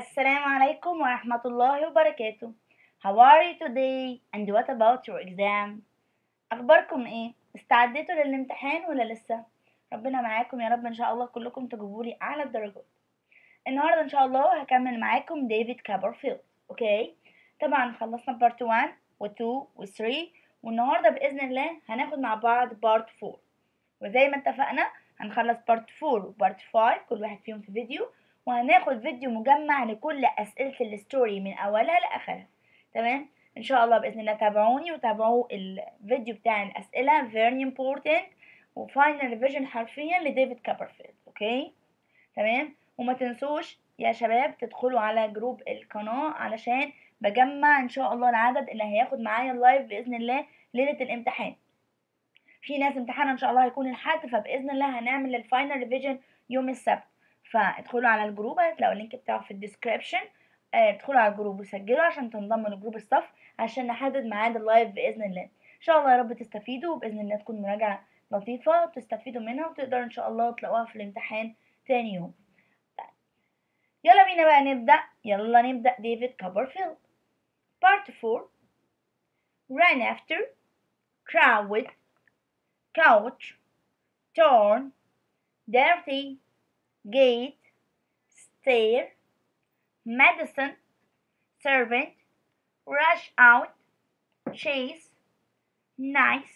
السلام عليكم ورحمة الله وبركاته How are you today and what about your exam أخباركم إيه؟ استعديتوا للامتحان ولا لسه؟ ربنا معاكم يا رب إن شاء الله كلكم تجيبوا لي أعلى الدرجات النهاردة إن شاء الله هكمل معاكم ديفيد كابرفيلد أوكي طبعا خلصنا بارت 1 و 2 و 3 والنهاردة بإذن الله هناخد مع بعض بارت 4 وزي ما اتفقنا هنخلص بارت 4 وبارت 5 كل واحد فيهم في فيديو وهناخد فيديو مجمع لكل أسئلة الستوري من أولها لآخرها تمام إن شاء الله بإذن الله تابعوني وتابعوا الفيديو بتاع الأسئلة very important وفاينل ريفيجن حرفيا لديفيد كابرفيلد أوكي تمام وما تنسوش يا شباب تدخلوا على جروب القناة علشان بجمع إن شاء الله العدد اللي هياخد معايا اللايف بإذن الله ليلة الامتحان في ناس امتحانها ان شاء الله هيكون الحد فباذن الله هنعمل الفاينل ريفيجن يوم السبت فادخلوا على الجروب هتلاقوا اللينك بتاعه في الديسكريبشن ادخلوا على الجروب وسجلوا عشان تنضموا لجروب الصف عشان نحدد ميعاد اللايف باذن الله ان شاء الله يا رب تستفيدوا وباذن الله تكون مراجعه لطيفه وتستفيدوا منها وتقدروا ان شاء الله تلاقوها في الامتحان تاني يوم يلا بينا بقى نبدا يلا نبدا ديفيد كوبرفيلد Part 4 Ran after Crowd couch, torn, dirty, gate, stair, medicine, servant, rush out, chase, nice,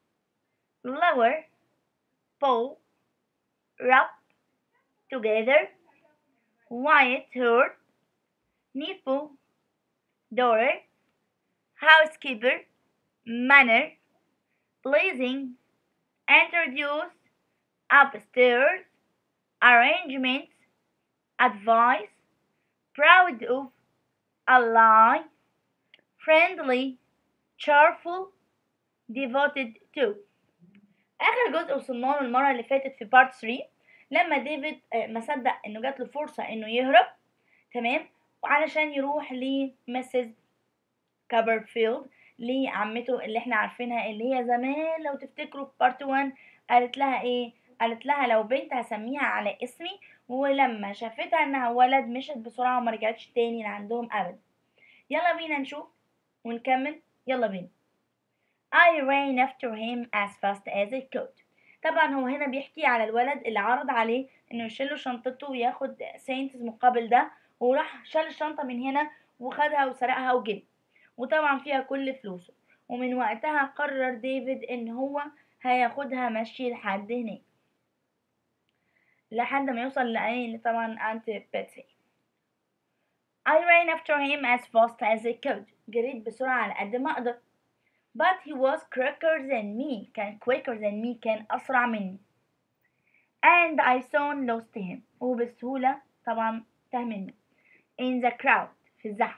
lower, pull, rub, together, white hurt, nipple, door, housekeeper, manner, pleasing, introduce, upstairs, arrangements, advice, proud of, ally, friendly, cheerful, devoted to. آخر جزء وصلنا له المرة اللي فاتت في بارت 3 لما ديفيد ما صدق إنه جات له فرصة إنه يهرب تمام وعلشان يروح لمسز كابرفيلد لعمته اللي احنا عارفينها اللي هي زمان لو تفتكروا في بارت 1 قالت لها ايه قالت لها لو بنت هسميها على اسمي ولما شافتها انها ولد مشت بسرعه وما رجعتش تاني لعندهم ابدا يلا بينا نشوف ونكمل يلا بينا I ran after him as fast as I could طبعا هو هنا بيحكي على الولد اللي عرض عليه انه يشيله شنطته وياخد سينتز مقابل ده وراح شال الشنطه من هنا وخدها وسرقها وجري وطبعا فيها كل فلوسه ومن وقتها قرر ديفيد ان هو هياخدها مشي لحد هناك لحد ما يوصل لأي طبعا أنت بيتسي I ran after him as fast as I could جريت بسرعة على قد ما أقدر but he was quicker than me كان quicker than me كان أسرع مني and I soon lost him وبسهولة طبعا تاه مني in the crowd في الزحمة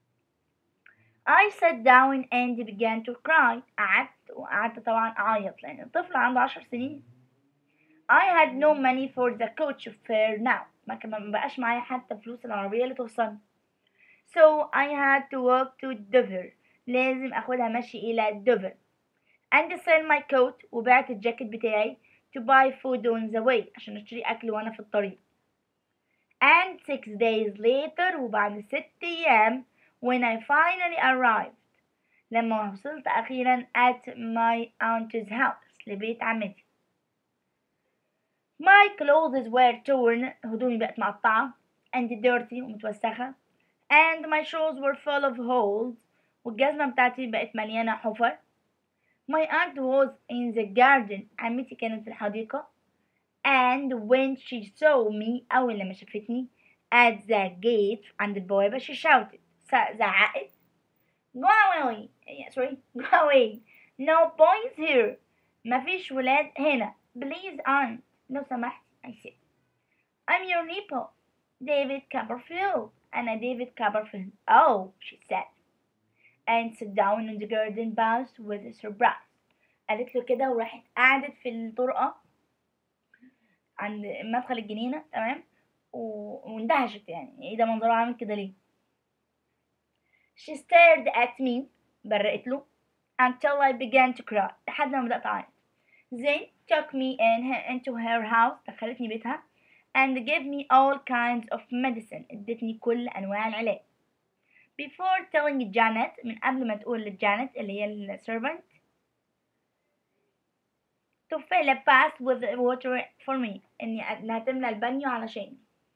I sat down and began to cry قعدت وقعدت طبعا أعيط لأن الطفل عنده عشر سنين I had no money for the coach fare now ما كمان مبقاش معايا حتى فلوس العربية اللي توصلني So I had to walk to Dover لازم أخدها مشي إلى Dover and sell my coat وبعت الجاكيت بتاعي to buy food on the way عشان أشتري أكل وأنا في الطريق and six days later وبعد ست أيام when I finally arrived لما وصلت أخيرا at my aunt's house لبيت عمتي my clothes were torn هدومي بقت مقطعة and dirty ومتوسخة and my shoes were full of holes والجزمة بتاعتي بقت مليانة حفر my aunt was in the garden عمتي كانت في الحديقة and when she saw me أول لما شافتني at the gate عند البوابة she shouted زعقت go away yeah, sorry go away no boys here مفيش ولاد هنا please aunt لو سمحت I said I'm your neighbor David Copperfield أنا ديفيد كوبرفيلد oh she said and sat down in the garden path with a surprise قالت له كده وراحت قعدت في الطرقة عند مدخل الجنينة تمام واندهشت يعني ايه ده منظره عامل كده ليه She stared at me برقت له until I began to cry لحد ما بدأت أعيط Then took me in her, into her house دخلتني بيتها and gave me all kinds of medicine ادتني كل أنواع العلاج before telling Janet من قبل ما تقول لجانت اللي هي السيرفنت to fill a bath with water for me إني إنها تملى البانيو علشاني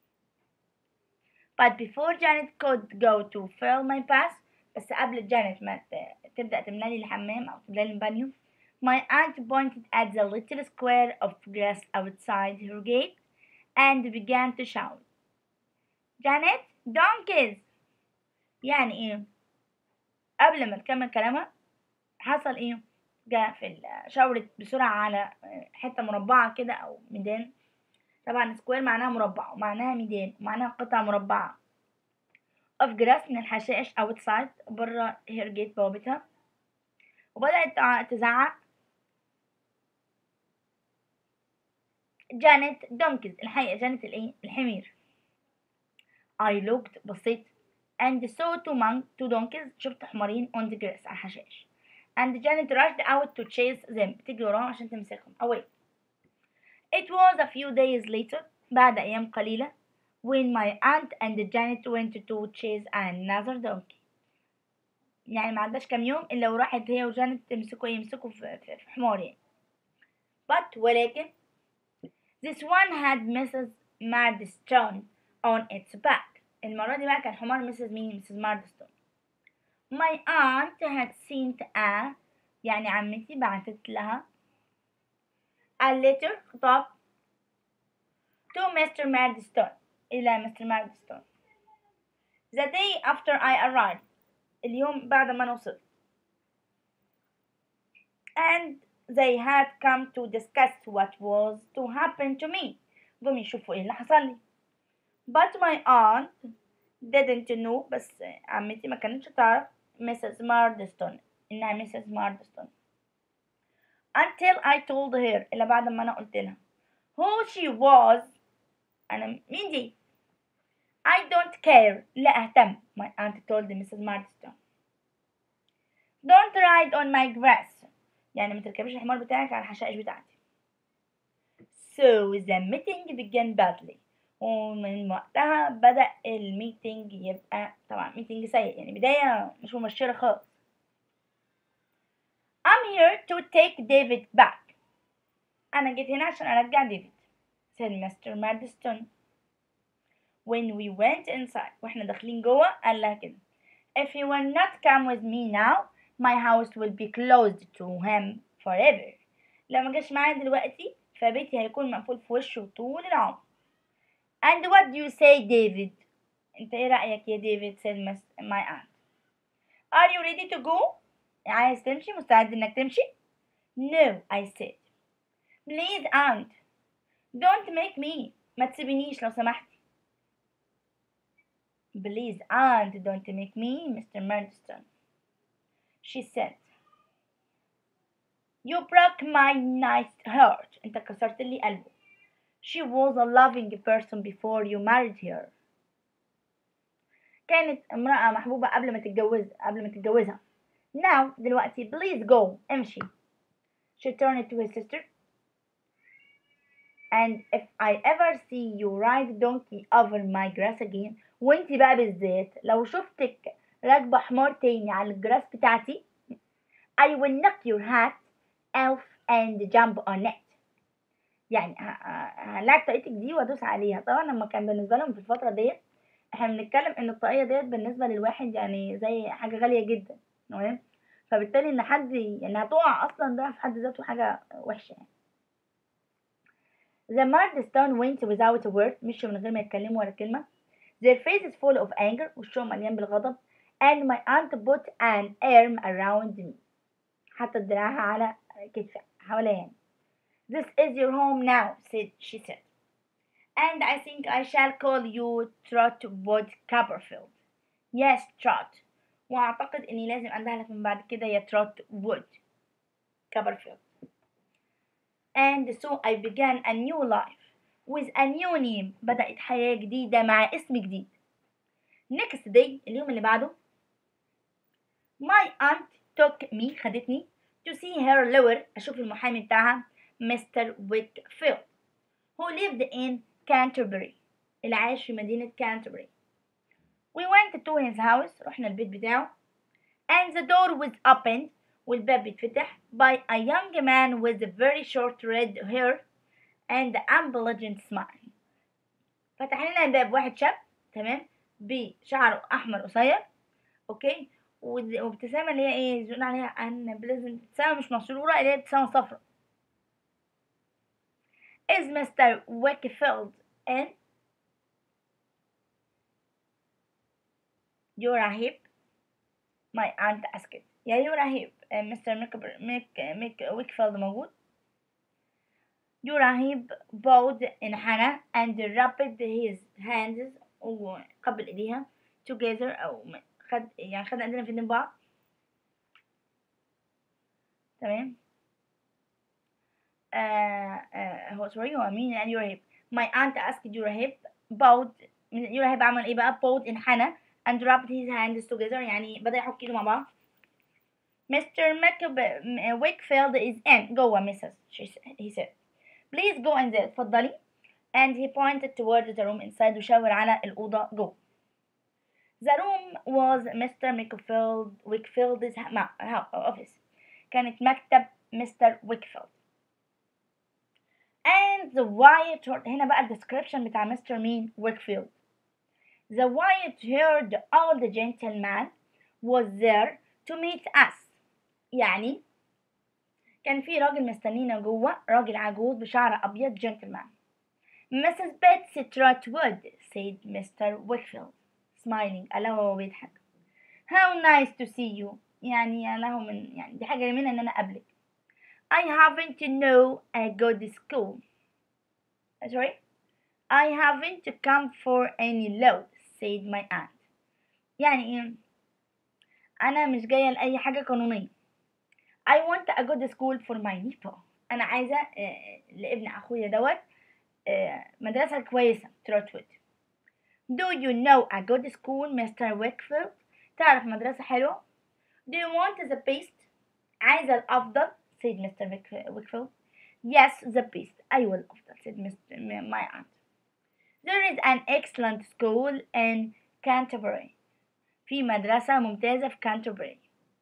but before Janet could go to fill my bath بس قبل جانيت ما تبدأ تملى لي الحمام أو تملى لي البانيو my aunt pointed at the little square of grass outside her gate and began to shout Janet donkeys يعني ايه قبل ما تكمل كلامها حصل ايه جاء في شاورت بسرعة على حتة مربعة كده أو ميدان طبعا سكوير معناها مربع ومعناها ميدان ومعناها قطعة مربعة of grass من الحشائش outside برا هير جيت بوابتها وبدأت تزعق جانت دونكيز الحقيقة جانت الايه الحمير I looked بصيت and saw two monk two donkeys شفت حمارين on the grass على الحشائش and Janet rushed out to chase them بتجري وراهم عشان تمسكهم away it was a few days later بعد أيام قليلة when my aunt and Janet went to chase another donkey يعني ما عداش كام يوم إلا وراحت هي وجانت تمسكوا يمسكوا في, في, في حمار يعني but ولكن this one had Mrs. Mardstone on its back المرة دي بقى كان حمار مسز مين مسز ماردستون my aunt had sent a يعني عمتي بعتت لها a letter خطاب to Mr. Mardstone إلى مستر ماردستون the day after I arrived اليوم بعد ما أنا وصلت and they had come to discuss what was to happen to me جم يشوفوا ايه اللي حصل لي but my aunt didn't know بس عمتي ما كانتش تعرف Mrs. Mardstone إنها Mrs. Mardstone until I told her إلا بعد ما أنا قلت لها who she was أنا مين دي I don't care لا أهتم my aunt told Mrs. Mardstone don't ride on my grass يعني ما تركبيش الحمار بتاعك على الحشائش بتاعتي so the meeting began badly ومن وقتها بدأ الميتنج يبقى طبعا ميتنج سيء يعني بداية مش مبشرة خالص I'm here to take David back أنا جيت هنا عشان أرجع ديفيد said Mr. Madison when we went inside واحنا داخلين جوه قال لها كده if he will not come with me now my house will be closed to him forever لو ما جاش معايا دلوقتي فبيتي هيكون مقفول في وشه طول العمر and what do you say David انت ايه رأيك يا ديفيد said my aunt are you ready to go عايز تمشي مستعد انك تمشي no I said please aunt don't make me ما تسيبينيش لو سمحتي please aunt don't make me Mr. Murdstone she said you broke my nice heart انت كسرت لي قلبه she was a loving person before you married her كانت امرأة محبوبة قبل ما تتجوز قبل ما تتجوزها now دلوقتي please go امشي she turned to his sister and if I ever see you ride donkey over my grass again وانتي بقى بالذات لو شفتك راكبة حمار تاني على الجراس بتاعتي I will knock your hat off and jump on it يعني هلاقي طاقيتك دي وادوس عليها طبعا لما كان بالنسبة لهم في الفترة ديت احنا بنتكلم ان الطاقية ديت بالنسبة للواحد يعني زي حاجة غالية جدا تمام فبالتالي ان حد يعني هتقع اصلا ده في حد ذاته حاجة وحشة يعني The Mardstone went without a word مشوا من غير ما يتكلموا ولا كلمة Their faces full of anger وشهم مليان بالغضب and my aunt put an arm around me حطت دراعها على كتفي حواليا يعني This is your home now said she said and I think I shall call you Trotwood Copperfield Yes Trot وأعتقد إني لازم أندهلك من بعد كده يا Trotwood Copperfield and so I began a new life with a new name بدأت حياة جديدة مع اسم جديد next day اليوم اللي بعده my aunt took me خدتني to see her lawyer أشوف المحامي بتاعها Mr. Wickfield who lived in Canterbury اللي عايش في مدينة Canterbury we went to his house رحنا البيت بتاعه and the door was opened والباب بيتفتح by a young man with a very short red hair and ambulgent smile فتح لنا الباب واحد شاب تمام بشعره احمر قصير اوكي وز- وابتسامه اللي هي ايه بيقول عليها ان لازم ابتسامه مش مسروره اللي هي ابتسامه صفراء is Mr. Wakefield in يراهب my aunt asked يا يراهب مستر ميك ميك ميك ويكفيلد موجود يراهب bowed انحنى and rubbed his hands وقبل ايديها together او م- خد يعني خد ايدينا في ايدين بعض تمام آه آه هو سوري هو مين يعني يراهب my aunt asked يراهب bowed يراهب عمل ايه بقى bowed انحنى and rubbed his hands together يعني بدأ يحك ايده مع بعض Mr. Mac- Wakefield is in جوه Mrs. She said, he said Please go in there اتفضلي and he pointed towards the room inside وشاور على الأوضة جوه The room was Mr. Wakefield Wakefield's ha- ha- office كانت مكتب Mr. Wakefield and the white هنا بقى ال description بتاع Mr. مين Wakefield The white-haired old gentleman was there to meet us. يعني كان في راجل مستنينا جوه راجل عجوز بشعر أبيض جنتلمان. Mrs. Betsy Trotwood said Mr. Wakefield smiling قال له وهو بيضحك. How nice to see you. يعني قال له من يعني دي حاجة جميلة إن أنا أقابلك. I haven't know a good school. Sorry? I haven't come for any law, said my aunt. يعني ايه؟ أنا مش جاية لأي حاجة قانونية. I want a good school for my nephew. أنا عايزة آه، لابن أخويا دوت آه، مدرسة كويسة تروتوود. Do you know a good school, Mr. Wakefield? تعرف مدرسة حلوة؟ Do you want the best? عايزة الأفضل said Mr. Wakefield- Wakefield. Yes, the best. أيوة الأفضل said Mr. my aunt. There is an excellent school in Canterbury. في مدرسة ممتازة في Canterbury.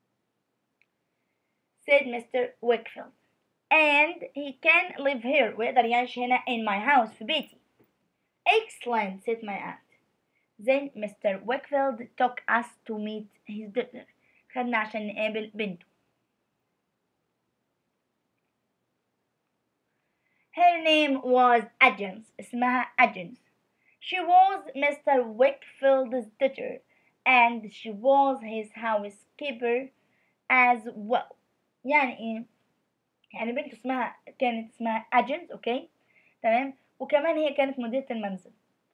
said Mr. Wakefield. And he can live here. ويقدر يعيش هنا in my house في بيتي. Excellent, said my aunt. Then Mr. Wakefield took us to meet his daughter. خدنا عشان نقابل بنته. Her name was Agnes. اسمها Agnes. She was Mr. Wakefield's daughter and she was his housekeeper as well. يعني ايه؟ يعني بنته اسمها كانت اسمها Agnes اوكي؟ تمام؟ وكمان هي كانت مديرة المنزل.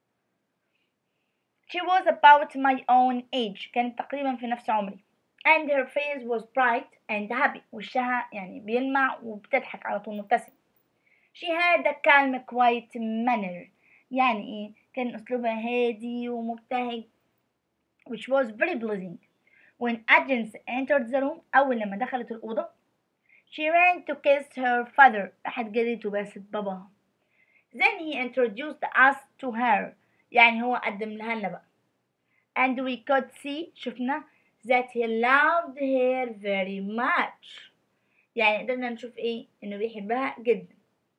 She was about my own age كانت تقريبا في نفس عمري. And her face was bright and happy وشها يعني بيلمع وبتضحك على طول مبتسم. She had a calm quiet manner يعني ايه كان اسلوبها هادي ومبتهج which was very pleasing when Agnes entered the room أول لما دخلت الأوضة she ran to kiss her father راحت جريت وباست باباها then he introduced us to her يعني هو قدم لها لنا بقى and we could see شفنا that he loved her very much يعني قدرنا نشوف ايه انه بيحبها جدا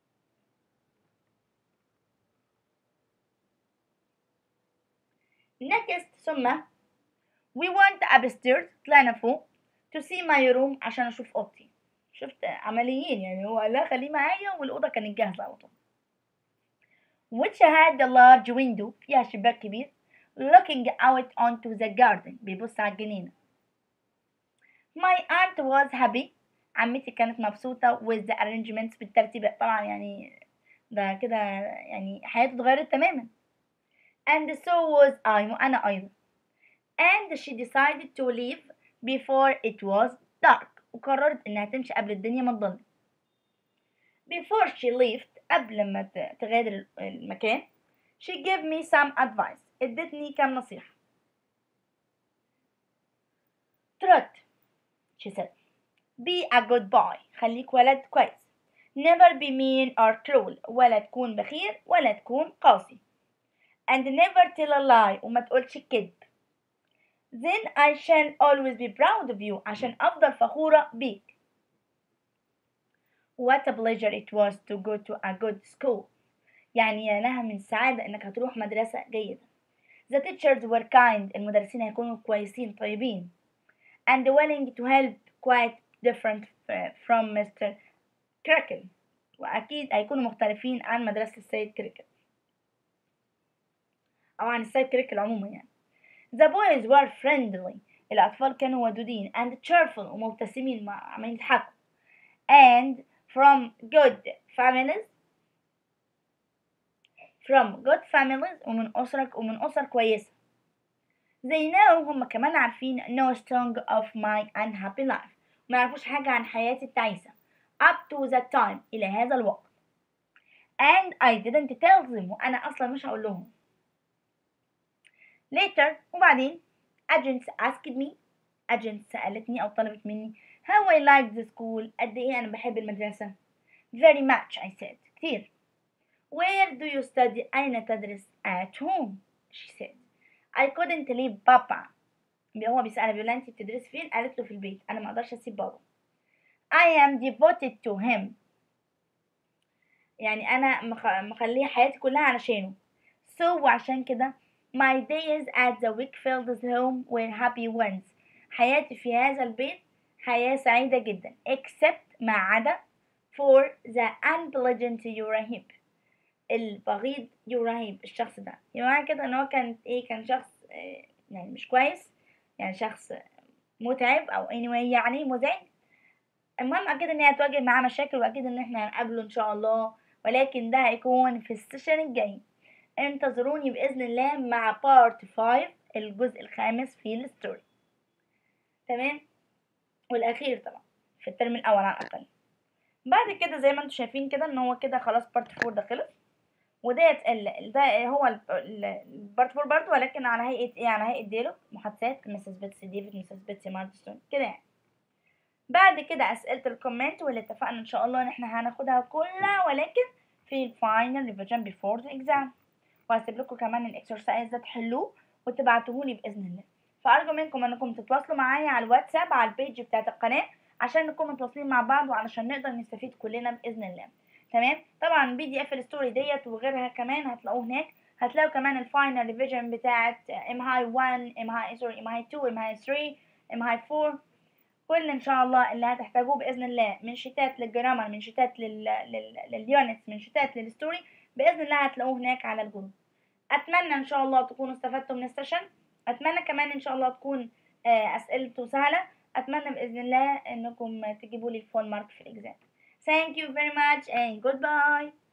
next ثم we went upstairs طلعنا فوق to see my room عشان اشوف اوضتي شفت عمليين يعني هو قال لها خليه معايا والاوضه كانت جاهزه على طول which had a large window فيها شباك كبير looking out onto the garden بيبص على الجنينه my aunt was happy عمتي كانت مبسوطة with the arrangements بالترتيب طبعا يعني ده كده يعني حياته اتغيرت تماما and so was I وأنا أيضا and she decided to leave before it was dark وقررت إنها تمشي قبل الدنيا ما تضل before she left قبل ما ت- تغادر المكان she gave me some advice ادتني كام نصيحة Trot she said be a good boy خليك ولد كويس never be mean or cruel ولا تكون بخيل ولا تكون قاسي and never tell a lie وما تقولش كذب then I shall always be proud of you عشان أفضل فخورة بيك what a pleasure it was to go to a good school يعني يا لها من سعادة إنك هتروح مدرسة جيدة the teachers were kind المدرسين هيكونوا كويسين طيبين and willing to help quite different from Mr. Crickle وأكيد هيكونوا مختلفين عن مدرسة السيد كريكل أو عن السيد كريكل عموما يعني The boys were friendly الأطفال كانوا ودودين and cheerful ومبتسمين مع عمالين يضحكوا and from good families from good families ومن أسرة ومن أسر كويسة they know هم كمان عارفين no song of my unhappy life ما يعرفوش حاجة عن حياتي التعيسة up to that time إلى هذا الوقت and I didn't tell them وأنا أصلا مش هقول لهم later وبعدين agents asked me agent سألتني أو طلبت مني how I like the school قد إيه أنا بحب المدرسة very much I said كتير where do you study أين تدرس at home she said I couldn't leave papa هو بيسألها بيقول لها أنت بتدرسي فين قالت له في البيت أنا ما أقدرش أسيب بابا I am devoted to him يعني أنا مخليه حياتي كلها علشانه so وعشان كده My days at the Wickfield's home were happy ones. حياتي في هذا البيت حياة سعيدة جدا except ما عدا for the unpleasant يراهيب البغيض يراهيب الشخص ده يعني كده ان هو كان ايه كان شخص إيه يعني مش كويس يعني شخص متعب او anyway يعني مزعج المهم اكيد ان هي هتواجه معاه مشاكل واكيد ان احنا هنقابله ان شاء الله ولكن ده هيكون في السيشن الجاي انتظروني بإذن الله مع بارت 5 الجزء الخامس في الستوري تمام والأخير طبعا في الترم الأول على الأقل بعد كده زي ما انتم شايفين كده ان هو كده خلاص بارت 4 ده خلص وديت ال... ده هو البارت 4 برضه ولكن على هيئة ايه على هيئة ديالوج محادثات مسز بيتسي ديفيد مسز بيتسي مارتستون كده يعني بعد كده أسئلة الكومنت واللي اتفقنا إن شاء الله إن احنا هناخدها كلها ولكن في الفاينل ريفيجن بيفور ذا اكزام وهسيب لكم كمان الاكسرسايز ده تحلوه وتبعتوه لي باذن الله فارجو منكم انكم تتواصلوا معايا على الواتساب على البيج بتاعت القناه عشان نكون متواصلين مع بعض وعلشان نقدر نستفيد كلنا باذن الله تمام طبعا بي دي اف الستوري ديت وغيرها كمان هتلاقوه هناك هتلاقوا كمان الفاينل ريفيجن بتاعت ام هاي 1 ام هاي سوري ام هاي 2 ام هاي 3 ام هاي 4 كل ان شاء الله اللي هتحتاجوه باذن الله من شتات للجرامر من شتات لل... لل... لليونتس من شتات للستوري باذن الله هتلاقوه هناك على الجروب اتمنى ان شاء الله تكونوا استفدتوا من السيشن اتمنى كمان ان شاء الله تكون اسئلته سهله اتمنى باذن الله انكم تجيبوا لي الفول مارك في الاكزام thank you very much and goodbye